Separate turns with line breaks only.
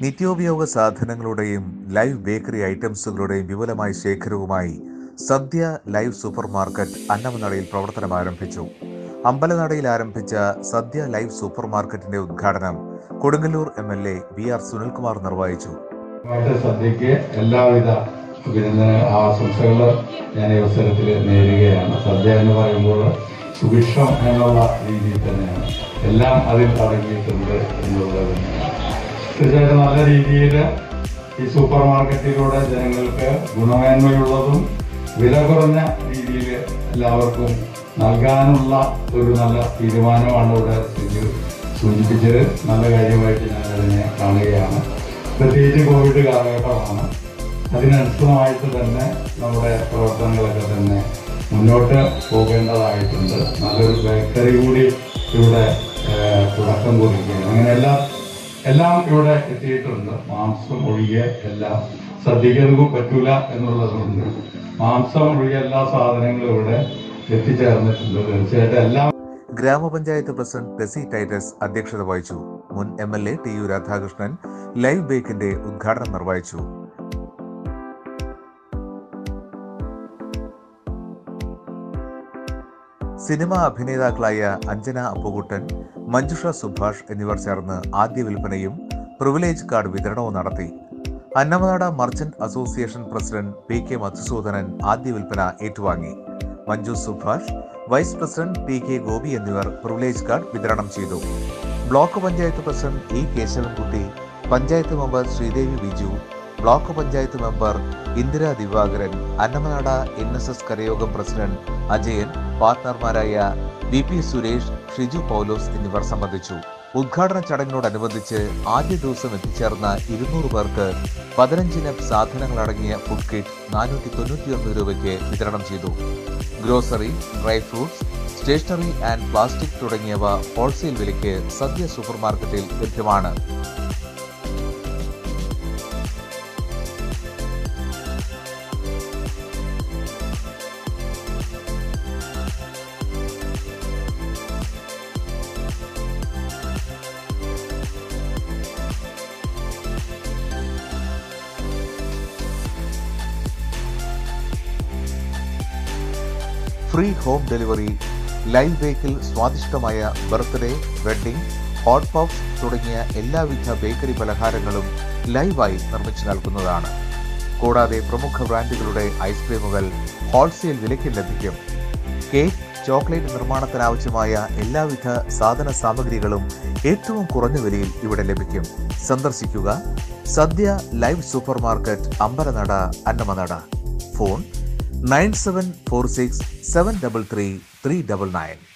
നിത്യോപയോഗ സാധനങ്ങളുടെയും live bakery ഐറ്റംസുകളുടെയും വിപുലമായ ശേഖരവുമായി സദ്യ ലൈവ് സൂപ്പർ മാർക്കറ്റ് അന്നമനടയിൽ പ്രവർത്തനം ആരംഭിച്ചു അമ്പലനടയിൽ ആരംഭിച്ച സദ്യ ലൈവ് സൂപ്പർ മാർക്കറ്റിന്റെ ഉദ്ഘാടനം Kodungallur M L A V R Sunilkumar നിർവഹിച്ചു
ആയിട്ട് സദ്യക്ക് എല്ലാവിധ അഭിനന്ദന ആശംസകൾ ഞാൻ ഈ അവസരത്തിൽ നേരുകയാണ് സദ്യ എന്ന് പറയുമ്പോൾ സുഭിക്ഷം എന്നുള്ള രീതിയിൽ തന്നെയാണ് എല്ലാം അതിൽ അടങ്ങിയിട്ടുണ്ട് എന്നുള്ളത് തന്നെയാണ് തീർച്ചയായിട്ടും നല്ല രീതിയിൽ ഈ സൂപ്പർ മാർക്കറ്റിലൂടെ ജനങ്ങൾക്ക് ഗുണമേന്മയുള്ളതും വില കുറഞ്ഞ രീതിയിൽ എല്ലാവർക്കും നൽകാനുള്ള ഒരു നല്ല തീരുമാനമാണ് ഇവിടെ സിജു സൂചിപ്പിച്ചത് നല്ല കാര്യമായിട്ട് ഞാൻ അതിനെ കാണുകയാണ് പ്രത്യേകിച്ച് കോവിഡ് കാലഘട്ടമാണ് അതിനനുസൃതമായിട്ട് തന്നെ നമ്മുടെ പ്രവർത്തനങ്ങളൊക്കെ തന്നെ മുന്നോട്ട് പോകേണ്ടതായിട്ടുണ്ട് നല്ലൊരു ബേക്കറി കൂടി ഇവിടെ ഏഹ്, തുടക്കം കുറിക്കുകയാണ് അങ്ങനെ എല്ലാം എല്ലാം ഇവിടെ എത്തിയിട്ടുണ്ട് മാംസം ഒഴികെ എല്ലാം ശ്രദ്ധിക്കുന്നത് പറ്റൂല എന്നുള്ളതുകൊണ്ട് മാംസം ഒഴികെ എല്ലാ സാധനങ്ങളും ഇവിടെ എത്തിച്ചേർന്നിട്ടുണ്ട് തീർച്ചയായിട്ടും എല്ലാം
ഗ്രാമപഞ്ചായത്ത് പ്രസിഡന്റ് ടെസി ടൈറ്റസ് അധ്യക്ഷത വഹിച്ചു മുൻ M L A T U Radhakrishnan live ബേക്കിന്റെ ഉദ്ഘാടനം നിർവഹിച്ചു സിനിമാ അഭിനേതാക്കളായ അഞ്ജന അപ്പുകുട്ടൻ മഞ്ജുഷ സുഭാഷ് എന്നിവർ ചേർന്ന് ആദ്യ വിൽപ്പനയും പ്രിവിലേജ് കാർഡ് വിതരണവും നടത്തി Annamanada merchant association president P K Madhusudanan ആദ്യ വിൽപ്പന ഏറ്റുവാങ്ങി Manju Subhash vice president T K Gopi എന്നിവർ പ്രിവിലേജ് കാർഡ് വിതരണം ചെയ്തു block panchayat president E Keshavankutty panchayat member Sreedevi Biju block panchayat member Indira Divakaran Annamanada N S S Karayogam president Ajayan പാർട്ട്ണർമാരായ വി പി സുരേഷ് ഷിജു പൗലോസ് എന്നിവർ സംബന്ധിച്ചു ഉദ്ഘാടന ചടങ്ങിനോടനുബന്ധിച്ച് ആദ്യ ദിവസം എത്തിച്ചേർന്ന ഇരുന്നൂറ് പേർക്ക് പതിനഞ്ചിനം സാധനങ്ങളടങ്ങിയ ഫുഡ് കിറ്റ് നാനൂറ്റി തൊണ്ണൂറ്റിയൊന്ന് രൂപയ്ക്ക് വിതരണം ചെയ്തു grocery dry fruits stationery and plastic തുടങ്ങിയവ ഹോൾസെയിൽ വിലയ്ക്ക് സദ്യ സൂപ്പർ മാർക്കറ്റിൽ ലഭ്യമാണ് ഫ്രീ ഹോം ഡെലിവറി ലൈവ് ബേക്കിൽ സ്വാദിഷ്ടമായ ബർത്ത്ഡേ വെഡ്ഡിംഗ് ഹോട്ട് പഫ് തുടങ്ങിയ എല്ലാവിധ ബേക്കറി പലഹാരങ്ങളും ലൈവായി നിർമ്മിച്ചു നൽകുന്നതാണ് കൂടാതെ പ്രമുഖ ബ്രാൻഡുകളുടെ ഐസ്ക്രീമുകൾ ഹോൾസെയിൽ വിലയ്ക്ക് ലഭിക്കും കേക്ക് ചോക്ലേറ്റ് നിർമ്മാണത്തിനാവശ്യമായ എല്ലാവിധ സാധന സാമഗ്രികളും ഏറ്റവും കുറഞ്ഞ വിലയിൽ ഇവിടെ ലഭിക്കും സന്ദർശിക്കുക Sadya live supermarket Ambalanada Annamanada phone nine seven four six seven double three three double nine